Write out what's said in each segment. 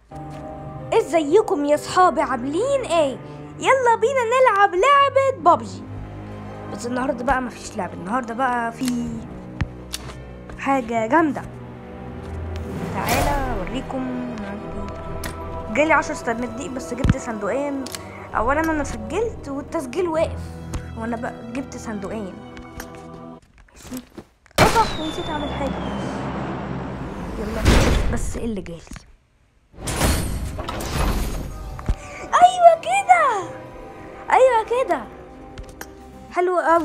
ازيكم يا صحابي عاملين ايه يلا بينا نلعب لعبة بابجي بس النهاردة بقى مفيش لعبة النهاردة بقى في حاجة جامدة تعالى اوريكم جالي عشر صناديق بس جبت صندوقين اولا انا سجلت والتسجيل واقف وانا بقى جبت صندوقين ماشي اه صح نسيت اعمل حاجة يلا نشوف بس ايه اللي جالي ايوه كده ايوه كده حلو قوي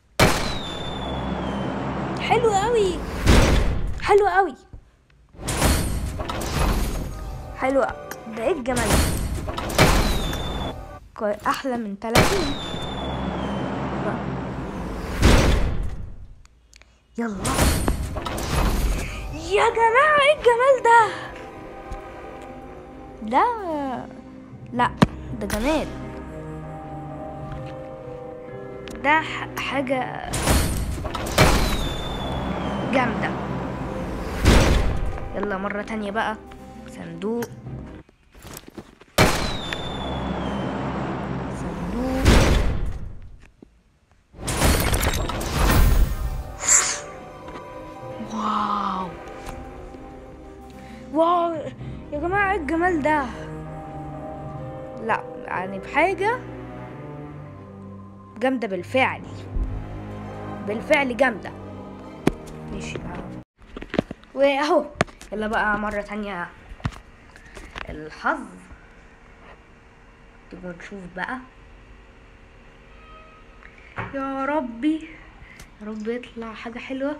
حلو قوي حلو قوي حلو قوي. ده ايه الجمال ده؟ كوي- احلى من 30 يلا يا جماعة ايه الجمال ده ده لا ده جمال ده ح- حاجة جامدة يلا مرة تانية بقى صندوق صندوق واو واو يا جماعة ايه الجمال ده لا يعني بحاجة جامدة بالفعل بالفعل جامدة ماشي بقى واهو يلا بقى مرة تانية الحظ تبقى نشوف بقى يا ربي يا رب يطلع حاجة حلوة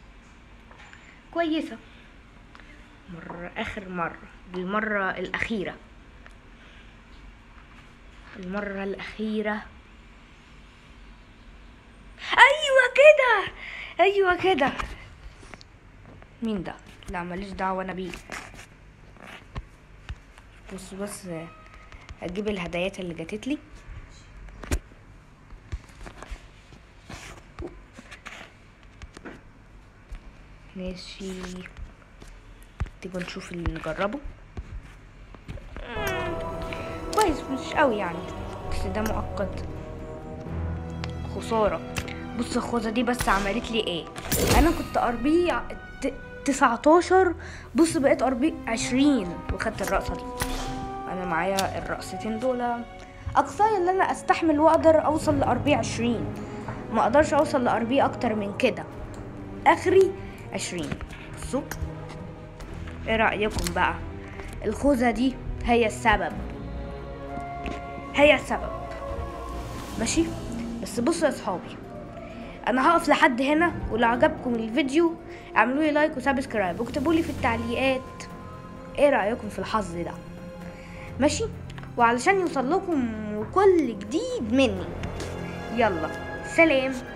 كويسة مرة آخر مرة دي المرة الأخيرة المرة الأخيرة أيوة كده أيوة كده مين ده؟ لا ماليش دعوة أنا بيه بص بص أجيب الهدايات اللي جاتت لي ماشي تيجوا نشوف اللي نجربه كويس مش قوي يعني بس ده مؤقت خسارة بص الخوذة دي بس عملت لي ايه انا كنت اربي تسعتاشر بص بقيت اربي عشرين وخدت الرقصة دي انا معايا الرقصتين دول اقصاي اللي انا استحمل واقدر اوصل لاربي عشرين ما اقدرش اوصل لاربي اكتر من كده اخري عشرين بصوا ايه رأيكم بقى الخوذة دي هي السبب هي السبب ماشي بس بصوا يا صحابي انا هقف لحد هنا ولو عجبكم الفيديو اعملوا لي لايك وسبسكرايب واكتبوا لي في التعليقات ايه رايكم في الحظ ده ماشي وعلشان يوصل لكم كل جديد مني يلا سلام